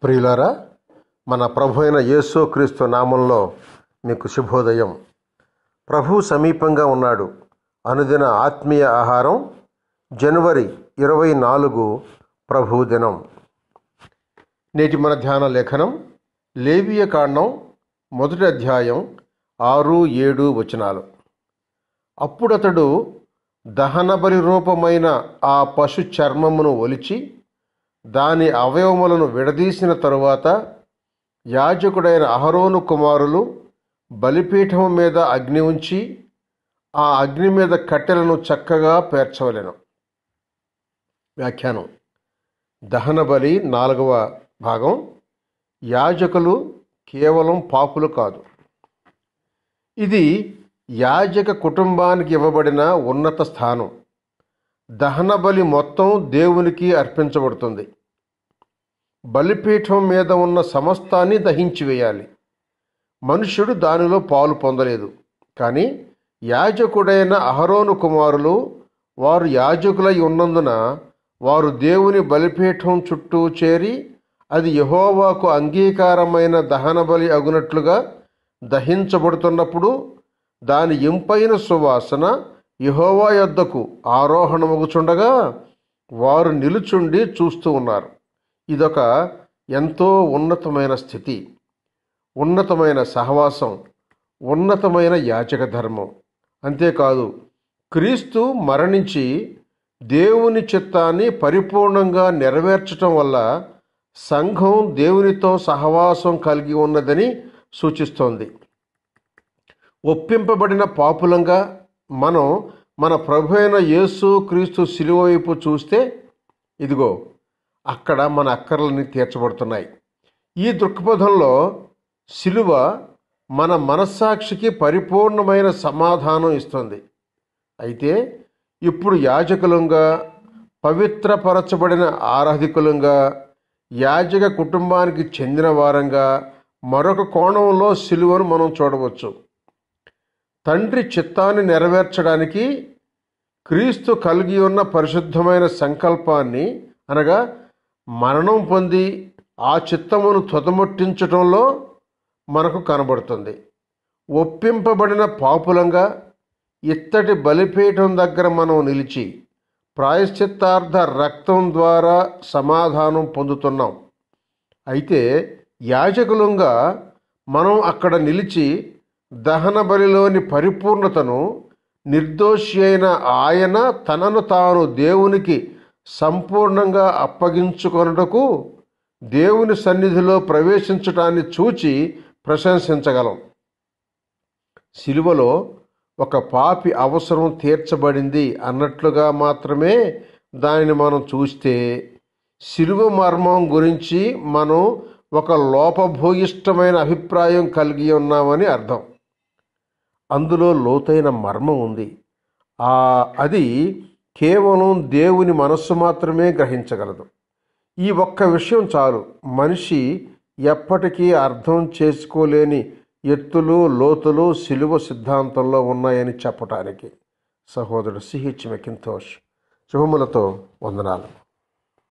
ప్రియులారా మన ప్రభు అయిన యేసు క్రీస్తు నామంలో మీకు శుభోదయం ప్రభు సమీపంగా ఉన్నాడు అనుదిన ఆత్మీయ ఆహారం జనవరి ఇరవై నాలుగు ప్రభు దినం నేటి మన ధ్యాన లేఖనం లేవియ కాండం మొదటి అధ్యాయం ఆరు ఏడు వచనాలు అప్పుడతడు దహనబలి రూపమైన ఆ పశు చర్మమును ఒలిచి దాని అవయవములను విడదీసిన తరువాత యాజకుడైన అహరోను కుమారులు బలిపీఠము మీద అగ్ని ఉంచి ఆ అగ్ని మీద కట్టెలను చక్కగా పేర్చవలెను వ్యాఖ్యానం దహన బలి నాలుగవ భాగం యాజకులు కేవలం పాపులు కాదు ఇది యాజక కుటుంబానికి ఇవ్వబడిన ఉన్నత స్థానం దహన బలి మొత్తం దేవునికి అర్పించబడుతుంది బలిపీఠం మీద ఉన్న సమస్తాన్ని దహించి వేయాలి మనుష్యుడు దానిలో పాలు పొందలేదు కానీ యాజకుడైన అహరోను కుమారులు వారు యాజకులై ఉన్నందున వారు దేవుని బలిపీఠం చుట్టూ చేరి అది యహోవాకు అంగీకారమైన దహన బలి అగునట్లుగా దహించబడుతున్నప్పుడు దాని ఇంపైన సువాసన యహోవా యొద్దకు ఆరోహణమగుచుండగా వారు నిలుచుండి చూస్తూ ఉన్నారు ఇదొక ఎంతో ఉన్నతమైన స్థితి ఉన్నతమైన సహవాసం ఉన్నతమైన యాచక ధర్మం అంతేకాదు క్రీస్తు మరణించి దేవుని చిత్తాన్ని పరిపూర్ణంగా నెరవేర్చటం వల్ల సంఘం దేవునితో సహవాసం కలిగి ఉన్నదని సూచిస్తోంది ఒప్పింపబడిన పాపులంగా మనం మన ప్రభు అయిన యేసు క్రీస్తు శిలువ వైపు చూస్తే ఇదిగో అక్కడ మన అక్కర్లని తీర్చబడుతున్నాయి ఈ దృక్పథంలో శిలువ మన మనస్సాక్షికి పరిపూర్ణమైన సమాధానం ఇస్తుంది అయితే ఇప్పుడు యాజకులంగా పవిత్రపరచబడిన ఆరాధికులంగా యాజక కుటుంబానికి చెందిన వారంగా మరొక కోణంలో శిలువను మనం చూడవచ్చు తండ్రి చిత్తాన్ని నెరవేర్చడానికి క్రీస్తు కలిగి ఉన్న పరిశుద్ధమైన సంకల్పాన్ని అనగా మరణం పొంది ఆ చిత్తమును తుదముట్టించటంలో మనకు కనబడుతుంది ఒప్పింపబడిన పాపులంగా ఇత్తటి బలిపీఠం దగ్గర మనం నిలిచి ప్రాయశ్చిత్తార్థ రక్తం ద్వారా సమాధానం పొందుతున్నాం అయితే యాజకులంగా మనం అక్కడ నిలిచి దహన బలిలోని పరిపూర్ణతను నిర్దోషి అయిన ఆయన తనను తాను దేవునికి సంపూర్ణంగా అప్పగించుకొనుటకు దేవుని సన్నిధిలో ప్రవేశించటాన్ని చూచి ప్రశంసించగలం సిలువలో ఒక పాపి అవసరం తీర్చబడింది అన్నట్లుగా మాత్రమే దానిని మనం చూస్తే సిలువ మర్మం గురించి మనం ఒక లోపభూయిష్టమైన అభిప్రాయం కలిగి ఉన్నామని అర్థం అందులో లోతైన మర్మం ఉంది ఆ అది కేవలం దేవుని మనస్సు మాత్రమే గ్రహించగలదు ఈ ఒక్క విషయం చాలు మనిషి ఎప్పటికీ అర్థం చేసుకోలేని ఎత్తులు లోతులు సిలువ సిద్ధాంతంలో ఉన్నాయని చెప్పటానికి సహోదరుడు సిహెచ్ మెకింతోష్ శుభములతో వందనాలు